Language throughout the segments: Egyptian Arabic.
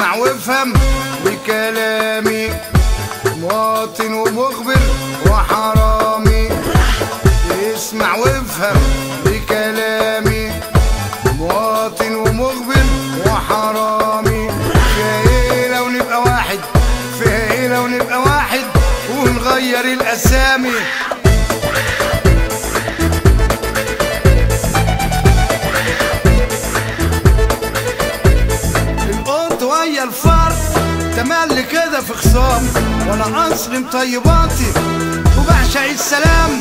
اسمع وافهم بكلامي مواطن ومخبر وحرامي اسمع وافهم بكلامي مواطن ومخبر وحرامي فيها ايه لو نبقى واحد فيها ايه لو نبقى واحد ونغير الاسامي القط ويا الفار تملي كده في خصام وانا اصلي طيباتي وبعشق السلام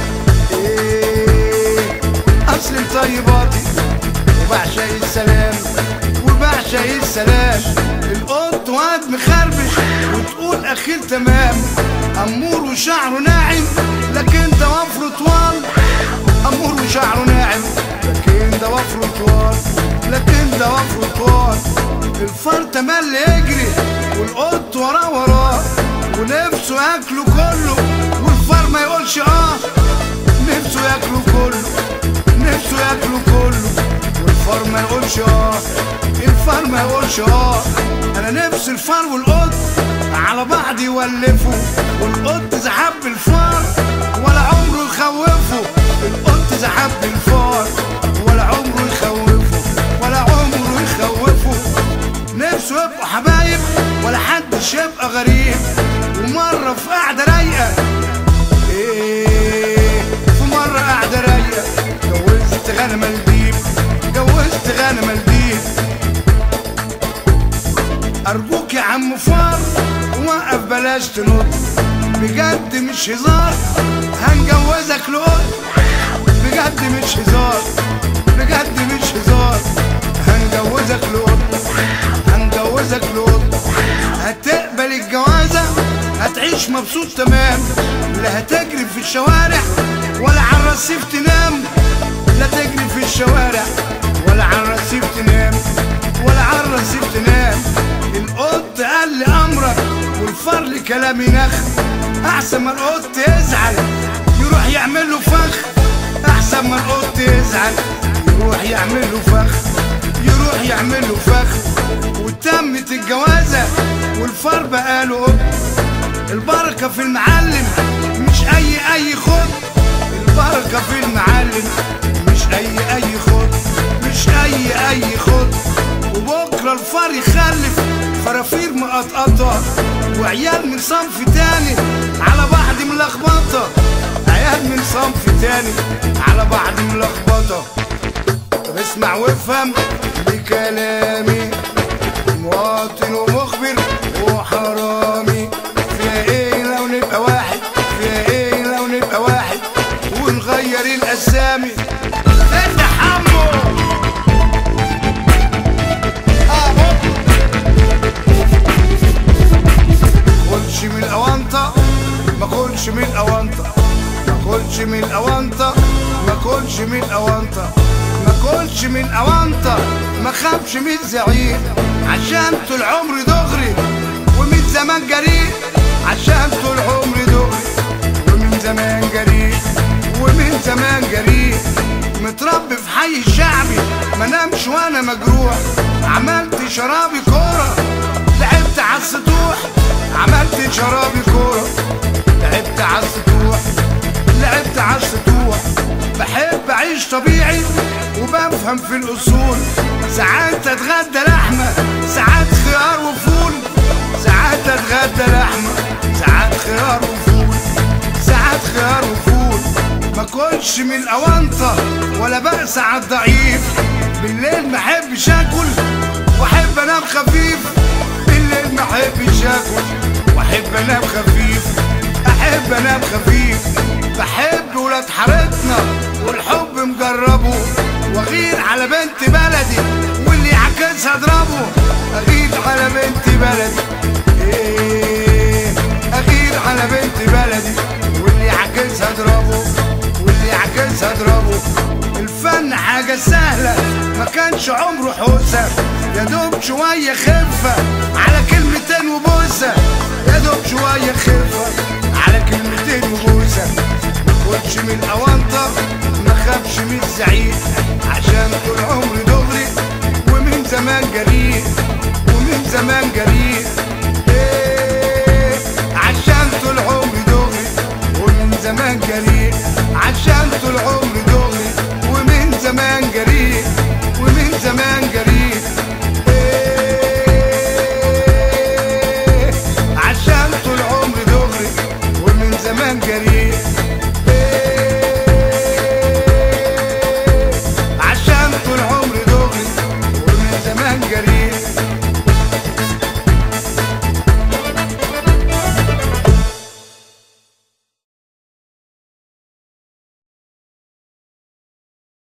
إيه اصلي طيباتي وبعشق السلام وبعشق السلام القط واد مخربش وتقول اخير تمام امور وشعره ناعم لكن ده وفره طوال امور وشعره ناعم لكن ده وفره طوال لكن ده وفره طوال الفار تملي يجري والقط وراه وراه ونفسه ياكله كله والفار ما يقولش اه نفسه ياكله كله نفسه ياكله كله والفار ما يقولش اه الفار ما يقولش اه انا نفسي الفار والقط على بعض يولفوا والقط زحب الفار ولا عمره يخوفه القط زحب الفار ولا عمره يخوفه ولا عمره يخوفه نفسه يبقوا حبايب ولا حدش يبقى غريب ومرة في قعدة رايقة ايه في مرة قعدة رايقة جوزت غنم الديب جوزت غنم الديب أرجوك يا عم فار وقف بلاش تنط بجد مش هزار هنجوزك لقط بجد مش هزار بجد مش هزار هنجوزك لقط هنجوزك لقط هتقبل الجوازة هتعيش مبسوط تمام لا هتجري في الشوارع ولا على الرصيف تنام لا تجري في الشوارع ولا على الرصيف تنام ولا على الرصيف تنام القط قال لي امرك والفار لي كلامي نخ احسن ما القط يزعل يروح يعمل له فخ احسن ما القط يزعل يروح يعمل له فخ يروح يعمل له فخ وتمت الجوازه والفار بقى له قط البركه في المعلم مش اي اي خد البركه في المعلم مش اي اي خد مش اي اي خد وبكره الفار يخلف فرافير مقطقطه وعيال من صنف تاني على بعض ملخبطه عيال من صنف تاني على بعض ملخبطه طب اسمع وافهم بكلامي مواطن ومخبر وحرامي فيها ايه لو نبقى واحد فيها ايه لو نبقى واحد ونغير الاسامي انت حمو اهو كلش من الاونطه ما كلش من الاونطه ما كلش من الاونطه ما كلش من الاونطه ما كلش من الاونطه ما خافش من الزعيم عشان طول عمري دغري ومن زمان جريء عشان طول عمري دغري ومن زمان جريء ومن زمان جريء متربي في حي الشعبي ما نامش وانا مجروح عملت شرابي كوره لعبت على السطوح عملت شرابي كوره لعبت على السطوح لعبت على السطوح بحب اعيش طبيعي وبفهم في الاصول ساعات اتغدى لحمه ساعات خيار وفول ساعات اتغدى لحمه ساعات خيار وفول ساعات خيار وفول ما كلش من الاونطه ولا بأس على الضعيف بالليل ما احبش اكل واحب انام خفيف بالليل ما احبش اكل واحب انام خفيف احب انام خفيف بحب ولاد حارتنا والحب مجربه واغير على بنت بلدي واللي عكسها اضربه اغير على بنت بلدي ايه اغير على بنت بلدي واللي عكسها اضربه واللي عكسها اضربه الفن حاجة سهلة ما كانش عمره حوسة يا دوب شوية خفة على كلمتين وبوسة يا دوب شوية خفة على كلمتين وبوسة ما كنتش من الأونطة ما خافش من الزعيق عشان طول عمري دغري ومن زمان جريء ومن زمان عشان طول عمري دغري ومن زمان جريء ومن زمان جريء